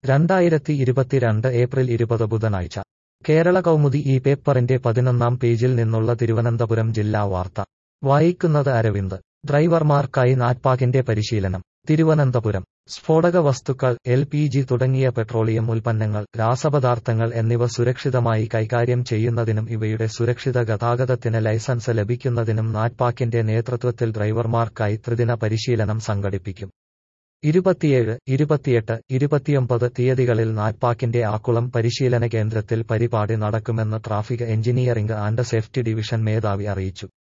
രണ്ടായിരത്തി ഇരുപത്തിരണ്ട് ഏപ്രിൽ ഇരുപത് ബുധനാഴ്ച കേരള കൗമുദി ഈ പേപ്പറിന്റെ പതിനൊന്നാം പേജിൽ നിന്നുള്ള തിരുവനന്തപുരം ജില്ലാ വാർത്ത വായിക്കുന്നത് അരവിന്ദ് ഡ്രൈവർമാർക്കായി നാറ്റ്പാക്കിന്റെ പരിശീലനം തിരുവനന്തപുരം സ്ഫോടക വസ്തുക്കൾ എൽ പി ജി തുടങ്ങിയ പെട്രോളിയം ഉൽപ്പന്നങ്ങൾ രാസപദാർത്ഥങ്ങൾ എന്നിവ സുരക്ഷിതമായി കൈകാര്യം ചെയ്യുന്നതിനും ഇവയുടെ സുരക്ഷിത ഗതാഗതത്തിന് ലൈസൻസ് ലഭിക്കുന്നതിനും നാറ്റ്പാക്കിന്റെ നേതൃത്വത്തിൽ ഡ്രൈവർമാർക്കായി ത്രിദിന പരിശീലനം സംഘടിപ്പിക്കും ഇരുപത്തിയേഴ് ഇരുപത്തിയെട്ട് ഇരുപത്തിയൊമ്പത് തീയതികളിൽ നാറ്റ്പാക്കിന്റെ ആക്കുളം പരിശീലന കേന്ദ്രത്തിൽ പരിപാടി നടക്കുമെന്ന് traffic engineering and safety division മേധാവി അറിയിച്ചു